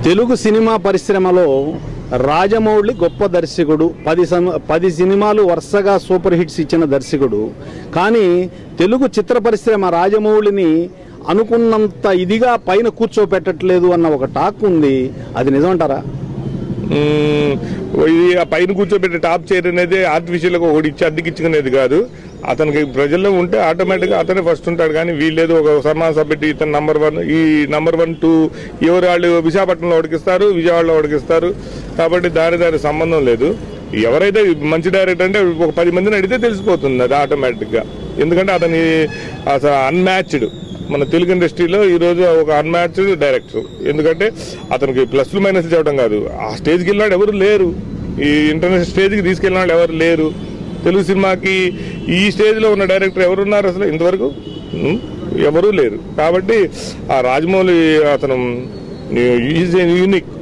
Telugu cinema పరిశ్రమలో రాజమౌళి గొప్ప దర్శకుడు పది సమ- పది సినిమాలు వరుసగా సూపర్ హిట్స్ ఇచ్చిన దర్శకుడు కానీ తెలుగు చిత్ర పరిశ్రమ రాజమౌళిని అనుకున్నంత ఇదిగా పైన కూర్చోపెట్టట్లేదు అన్న ఒక టాక్ ఉంది అది నిజమంటారా మ్మ్. ఇది ఆ పైన కూర్చోబెట్టే టాప్ చైర్ అనేది ఆర్టిఫిషియల్ గా ఒకటి ఇచ్చి అద్దెకిచ్చుకునేది కాదు అతనికి ప్రజల్లో ఉంటే ఆటోమేటిక్ గా అతనే ఫస్ట్ ఉంటాడు కానీ వీళ్ళేదో ఒక సన్మాన సభ పెట్టి ఇతను నంబర్ వన్ ఈ నంబర్ వన్ టూ ఎవరు వాళ్ళు విశాఖపట్నంలో ఉడికిస్తారు విజయవాడలో ఉడికిస్తారు కాబట్టి దాని దాని సంబంధం లేదు ఎవరైతే మంచి డైరెక్టర్ అంటే ఒక పది మందిని అడిగితే తెలిసిపోతుంది అది ఆటోమేటిక్ గా ఎందుకంటే అతని అసలు అన్మ్యాచ్డ్ మన తెలుగు ఇండస్ట్రీలో ఈ రోజు ఒక అన్మ్యాచ్డ్ డైరెక్టర్ ఎందుకంటే అతనికి ప్లస్లు మైనస్ చెప్పడం కాదు ఆ స్టేజ్కి వెళ్ళినాడు ఎవరు లేరు ఈ ఇంటర్నేషనల్ స్టేజ్కి తీసుకెళ్ళిన వాళ్ళు ఎవరు లేరు తెలుగు సినిమాకి ఈ స్టేజ్లో ఉన్న డైరెక్టర్ ఎవరున్నారు అసలు ఇంతవరకు ఉం? ఎవరూ లేరు కాబట్టి ఆ రాజమౌళి అతను ఈజ్ యూనిక్